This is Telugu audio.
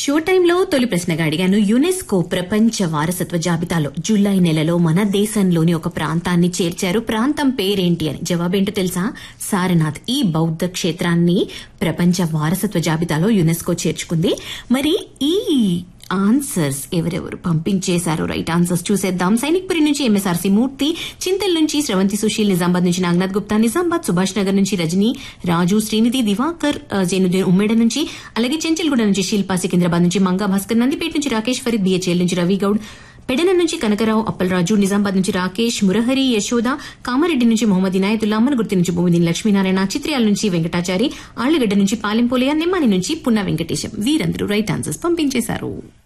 షో టైంలో తొలి ప్రశ్నగా అడిగాను యునెస్కో ప్రపంచ వారసత్వ జాబితాలో జూలై నెలలో మన దేశంలోని ఒక ప్రాంతాన్ని చేర్చారు ప్రాంతం పేరేంటి అని జవాబేంటో తెలుసా సారనాథ్ ఈ బౌద్ధ క్షేత్రాన్ని ప్రపంచ వారసత్వ జాబితాలో యునెస్కో చేర్చుకుంది మరి ఈ ఆన్సర్స్ ఎవరెవరు పంపించేశారు రైట్ ఆన్సర్స్ చూసేద్దాం సైనిక్పురి నుంచి ఎంఎస్ఆర్సీ మూర్తి చింతల్ నుంచి స్రవంతి సుశీల్ నిజామాబాద్ నుంచి నాగనాథ్ గుప్తా నిజామాబాద్ సుభాష్ నగర్ నుంచి రజనీ రాజు శ్రీనిధి దివాకర్ ఆ, జైనుద్దీన్ ఉమ్మేడ నుంచి అలాగే చెంచల్గూడ నుంచి శిల్పా సికింద్రాబాద్ నుంచి మంగా భాస్కర్ నందిపేట నుంచి రాకేష్ ఫరీద్ బిహెచ్ఎల్ నుంచి రవి గౌడ్ పెడన నుంచి కనకరావు అప్పలరాజు నిజామాబాద్ నుంచి రాకేష్ మురహరి యశోద కామారెడ్డి నుంచి మొహమ్మద్ ఇనాయతుల్లా అమ్మనగుర్తి నుంచి భూమిదిన్ లక్ష్మీనారాయణ చిత్రయాల నుంచి వెంకటాచారి ఆళ్లగడ్డ నుంచి పాలెంపోలియా నిమ్మాని నుంచి పున్న వెంకటేశం వీరందరూ రైట్ ఆన్సర్స్ పంపించేశారు